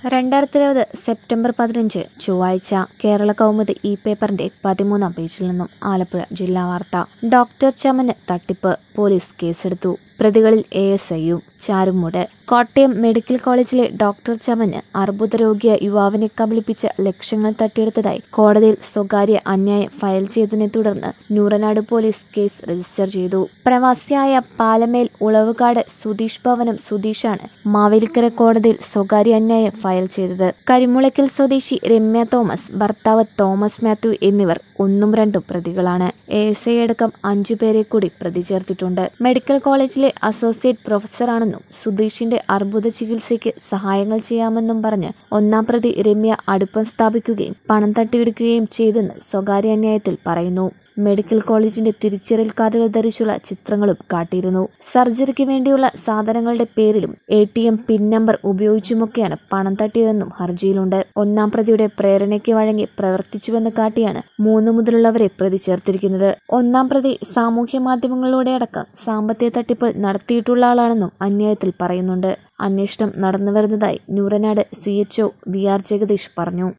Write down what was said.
രണ്ടായിരത്തി ഇരുപത് സെപ്റ്റംബർ പതിനഞ്ച് ചൊവ്വാഴ്ച കേരള കൗമുദി ഈ പേപ്പറിന്റെ പതിമൂന്നാം പേജിൽ നിന്നും ആലപ്പുഴ ജില്ലാ വാർത്ത ഡോക്ടർ ചമന് തട്ടിപ്പ് പോലീസ് കേസെടുത്തു പ്രതികളിൽ എ എസ് ഐയും ചാരുമൂട് കോട്ടയം മെഡിക്കൽ കോളേജിലെ ഡോക്ടർ ചമന് അർബുദ രോഗിയ യുവാവിനെ കബളിപ്പിച്ച് ലക്ഷങ്ങൾ തട്ടിയെടുത്തതായി കോടതിയിൽ സ്വകാര്യ അന്യായം ഫയൽ ചെയ്തതിനെ തുടർന്ന് നൂറനാട് പോലീസ് കേസ് രജിസ്റ്റർ ചെയ്തു പ്രവാസിയായ പാലമേൽ ഉളവുകാട് സുധീഷ് ഭവനം സുധീഷാണ് മാവേലിക്കര കോടതിയിൽ സ്വകാര്യ അന്യായം ഫയൽ ചെയ്തത് കരിമുളയ്ക്കൽ സ്വദേശി രമ്യ തോമസ് ഭർത്താവ് തോമസ് മാത്യു എന്നിവർ ഒന്നും രണ്ടും പ്രതികളാണ് എ എസ് ഐ അടക്കം അഞ്ചു പേരെ കൂടി പ്രതി ചേർത്തിട്ടുണ്ട് മെഡിക്കൽ കോളേജിലെ അസോസിയേറ്റ് പ്രൊഫസറാണെന്നും സുധീഷിന്റെ അർബുദ ചികിത്സയ്ക്ക് സഹായങ്ങൾ ചെയ്യാമെന്നും പറഞ്ഞ് ഒന്നാം പ്രതി രമ്യ അടുപ്പം സ്ഥാപിക്കുകയും പണം തട്ടിയെടുക്കുകയും ചെയ്തെന്ന് സ്വകാര്യ അന്യായത്തിൽ പറയുന്നു മെഡിക്കൽ കോളേജിന്റെ തിരിച്ചറിയൽ കാർഡുകൾ ധരിച്ചുള്ള ചിത്രങ്ങളും കാട്ടിയിരുന്നു സർജറിക്ക് വേണ്ടിയുള്ള സാധനങ്ങളുടെ പേരിലും A T M pin number ഉപയോഗിച്ചുമൊക്കെയാണ് പണം തട്ടിയതെന്നും ഹർജിയിലുണ്ട് ഒന്നാം പ്രതിയുടെ പ്രേരണയ്ക്ക് വഴങ്ങി പ്രവർത്തിച്ചുവെന്ന് കാട്ടിയാണ് മൂന്ന് മുതലുള്ളവരെ പ്രതി ചേർത്തിരിക്കുന്നത് ഒന്നാം പ്രതി സാമൂഹ്യ മാധ്യമങ്ങളിലൂടെ അടക്കം സാമ്പത്തിക തട്ടിപ്പ് നടത്തിയിട്ടുള്ള ആളാണെന്നും അന്യായത്തിൽ പറയുന്നുണ്ട് അന്വേഷണം നടന്നുവരുന്നതായി Nooranad C H O V R Jagadish പറഞ്ഞു